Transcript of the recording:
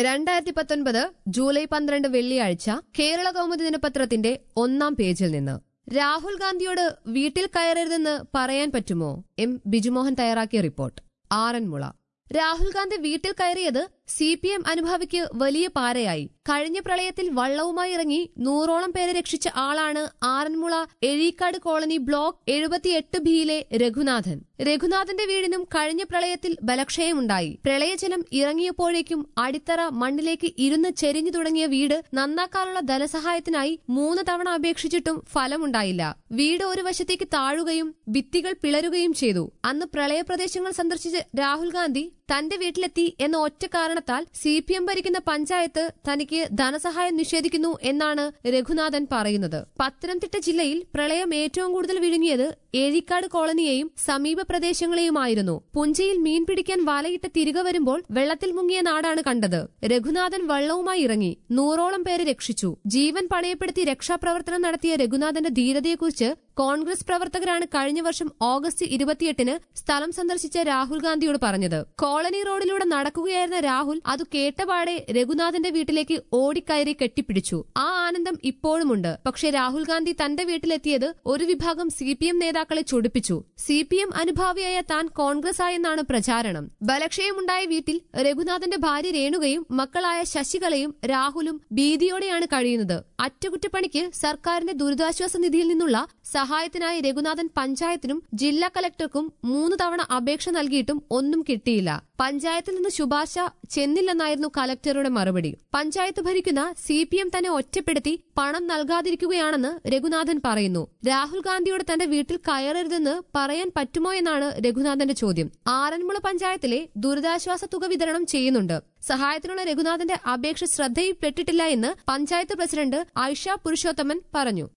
രണ്ടായിരത്തി പത്തൊൻപത് ജൂലൈ പന്ത്രണ്ട് വെള്ളിയാഴ്ച കേരള കൗമുദി ദിനപത്രത്തിന്റെ ഒന്നാം പേജിൽ നിന്ന് രാഹുൽ ഗാന്ധിയോട് വീട്ടിൽ കയറരുതെന്ന് പറയാൻ പറ്റുമോ എം ബിജുമോഹൻ തയ്യാറാക്കിയ റിപ്പോർട്ട് ആറന്മുള രാഹുൽ ഗാന്ധി വീട്ടിൽ കയറിയത് സി പി എം അനുഭാവിക്ക് വലിയ പാരയായി കഴിഞ്ഞ പ്രളയത്തിൽ വള്ളവുമായി ഇറങ്ങി നൂറോളം പേരെ രക്ഷിച്ച ആളാണ് ആറന്മുള എഴീക്കാട് കോളനി ബ്ലോക്ക് എഴുപത്തിയെട്ട് ബിയിലെ രഘുനാഥൻ രഘുനാഥന്റെ വീടിനും കഴിഞ്ഞ പ്രളയത്തിൽ ബലക്ഷയമുണ്ടായി പ്രളയജലം ഇറങ്ങിയപ്പോഴേക്കും അടിത്തറ മണ്ണിലേക്ക് ഇരുന്ന് ചെരിഞ്ഞു തുടങ്ങിയ വീട് നന്നാക്കാനുള്ള ധനസഹായത്തിനായി മൂന്ന് തവണ അപേക്ഷിച്ചിട്ടും ഫലമുണ്ടായില്ല വീട് ഒരു വശത്തേക്ക് താഴുകയും ഭിത്തികൾ പിളരുകയും ചെയ്തു അന്ന് പ്രളയപ്രദേശങ്ങൾ സന്ദർശിച്ച് രാഹുൽ ഗാന്ധി തന്റെ വീട്ടിലെത്തി എന്ന ഒറ്റ കാരണത്താൽ സി പി എം ഭരിക്കുന്ന പഞ്ചായത്ത് തനിക്ക് ധനസഹായം നിഷേധിക്കുന്നു എന്നാണ് രഘുനാഥൻ പറയുന്നത് പത്തനംതിട്ട ജില്ലയിൽ പ്രളയം ഏറ്റവും കൂടുതൽ വിഴുങ്ങിയത് ഏഴിക്കാട് കോളനിയെയും സമീപ പ്രദേശങ്ങളെയുമായിരുന്നു പുഞ്ചയിൽ മീൻ പിടിക്കാൻ വലയിട്ട് തിരികെ വരുമ്പോൾ വെള്ളത്തിൽ മുങ്ങിയ നാടാണ് കണ്ടത് രഘുനാഥൻ വള്ളവുമായി ഇറങ്ങി നൂറോളം പേരെ രക്ഷിച്ചു ജീവൻ പണയപ്പെടുത്തി രക്ഷാപ്രവർത്തനം നടത്തിയ രഘുനാഥന്റെ ധീരതയെക്കുറിച്ച് കോൺഗ്രസ് പ്രവർത്തകരാണ് കഴിഞ്ഞ വർഷം ഓഗസ്റ്റ് ഇരുപത്തിയെട്ടിന് സ്ഥലം സന്ദർശിച്ച രാഹുൽ ഗാന്ധിയോട് പറഞ്ഞത് കോളനി റോഡിലൂടെ നടക്കുകയായിരുന്ന രാഹുൽ അത് കേട്ടപാടെ രഘുനാഥന്റെ വീട്ടിലേക്ക് ഓടിക്കയറി കെട്ടിപ്പിടിച്ചു ആ ആനന്ദം ഇപ്പോഴുമുണ്ട് പക്ഷേ രാഹുൽ ഗാന്ധി തന്റെ വീട്ടിലെത്തിയത് ഒരു വിഭാഗം സി പി എം നേതാക്കളെ ചൊടിപ്പിച്ചു സി പി എം അനുഭാവിയായ താൻ കോൺഗ്രസ് ആയെന്നാണ് പ്രചാരണം ബലക്ഷയമുണ്ടായ വീട്ടിൽ രഘുനാഥന്റെ ഭാര്യ രേണുകയും മക്കളായ ശശികലയും രാഹുലും ഭീതിയോടെയാണ് കഴിയുന്നത് അറ്റകുറ്റപ്പണിക്ക് സർക്കാരിന്റെ ദുരിതാശ്വാസ നിധിയിൽ നിന്നുള്ള സഹായത്തിനായി രഘുനാഥൻ പഞ്ചായത്തിനും ജില്ലാ കലക്ടർക്കും മൂന്ന് തവണ അപേക്ഷ നൽകിയിട്ടും ഒന്നും കിട്ടിയില്ല പഞ്ചായത്തിൽ നിന്ന് ശുപാർശ ചെന്നില്ലെന്നായിരുന്നു കലക്ടറുടെ മറുപടി പഞ്ചായത്ത് ഭരിക്കുന്ന സി പി എം തന്നെ ഒറ്റപ്പെടുത്തി പണം നൽകാതിരിക്കുകയാണെന്ന് രഘുനാഥൻ പറയുന്നു രാഹുൽ ഗാന്ധിയോട് തന്റെ വീട്ടിൽ കയറരുതെന്ന് പറയാൻ പറ്റുമോ എന്നാണ് രഘുനാഥന്റെ ചോദ്യം ആറന്മുള പഞ്ചായത്തിലെ ദുരിതാശ്വാസ തുക വിതരണം ചെയ്യുന്നുണ്ട് സഹായത്തിനുള്ള രഘുനാഥന്റെ അപേക്ഷ ശ്രദ്ധയിൽപ്പെട്ടിട്ടില്ല എന്ന് പഞ്ചായത്ത് പ്രസിഡന്റ് ഐഷ പുരുഷോത്തമൻ പറഞ്ഞു